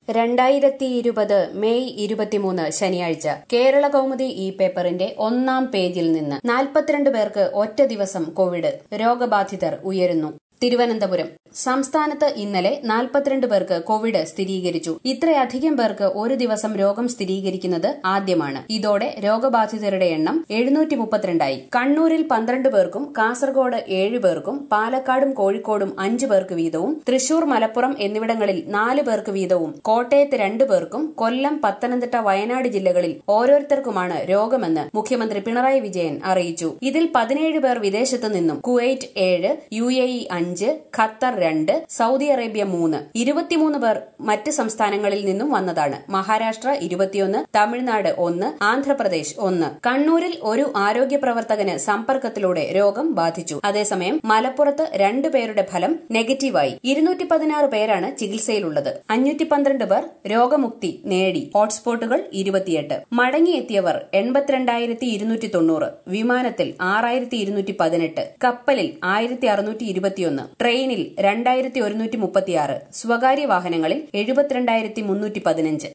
രണ്ടായിരത്തി ഇരുപത് മെയ് ഇരുപത്തിമൂന്ന് ശനിയാഴ്ച കേരള കൗമുദി ഈ പേപ്പറിന്റെ ഒന്നാം പേജിൽ നിന്ന് നാൽപ്പത്തിരണ്ട് പേർക്ക് ഒറ്റ ദിവസം കോവിഡ് രോഗബാധിതർ ഉയരുന്നു തിരുവനന്തപുരം സംസ്ഥാനത്ത് ഇന്നലെ നാൽപ്പത്തിരണ്ട് പേർക്ക് കോവിഡ് സ്ഥിരീകരിച്ചു ഇത്രയധികം പേർക്ക് ഒരു ദിവസം രോഗം സ്ഥിരീകരിക്കുന്നത് ആദ്യമാണ് ഇതോടെ രോഗബാധിതരുടെ എണ്ണം എഴുന്നൂറ്റി മുപ്പത്തിരണ്ടായി കണ്ണൂരിൽ പന്ത്രണ്ട് പേർക്കും കാസർഗോഡ് ഏഴ് പേർക്കും പാലക്കാടും കോഴിക്കോടും അഞ്ചു പേർക്ക് വീതവും തൃശൂർ മലപ്പുറം എന്നിവിടങ്ങളിൽ നാല് പേർക്ക് വീതവും കോട്ടയത്ത് രണ്ടു പേർക്കും കൊല്ലം പത്തനംതിട്ട വയനാട് ജില്ലകളിൽ ഓരോരുത്തർക്കുമാണ് രോഗമെന്ന് മുഖ്യമന്ത്രി പിണറായി വിജയൻ അറിയിച്ചു ഇതിൽ പതിനേഴ് പേർ വിദേശത്തു നിന്നും കുവൈറ്റ് ഏഴ് യു എ ഇ അഞ്ച് ഖത്തർ രണ്ട് സൗദി അറേബ്യ മൂന്ന് ഇരുപത്തിമൂന്ന് പേർ മറ്റ് സംസ്ഥാനങ്ങളിൽ നിന്നും വന്നതാണ് മഹാരാഷ്ട്ര ഇരുപത്തിയൊന്ന് തമിഴ്നാട് ഒന്ന് ആന്ധ്രാപ്രദേശ് ഒന്ന് കണ്ണൂരിൽ ഒരു ആരോഗ്യ പ്രവർത്തകന് സമ്പർക്കത്തിലൂടെ രോഗം ബാധിച്ചു അതേസമയം മലപ്പുറത്ത് രണ്ടു പേരുടെ ഫലം നെഗറ്റീവായി ഇരുന്നൂറ്റി പതിനാറ് പേരാണ് ചികിത്സയിലുള്ളത് അഞ്ഞൂറ്റി പന്ത്രണ്ട് പേർ രോഗമുക്തി നേടി ഹോട്ട്സ്പോട്ടുകൾ ഇരുപത്തിയെട്ട് മടങ്ങിയെത്തിയവർ എൺപത്തിരണ്ടായിരത്തി ഇരുന്നൂറ്റി തൊണ്ണൂറ് വിമാനത്തിൽ ആറായിരത്തി ഇരുന്നൂറ്റി പതിനെട്ട് കപ്പലിൽ ആയിരത്തി അറുന്നൂറ്റി ഇരുപത്തിയൊന്ന് ട്രെയിനിൽ രണ്ടായിരത്തി ഒരുന്നൂറ്റി മുപ്പത്തിയാറ് സ്വകാര്യ വാഹനങ്ങളിൽ എഴുപത്തിരണ്ടായിരത്തി മുന്നൂറ്റി പതിനഞ്ച്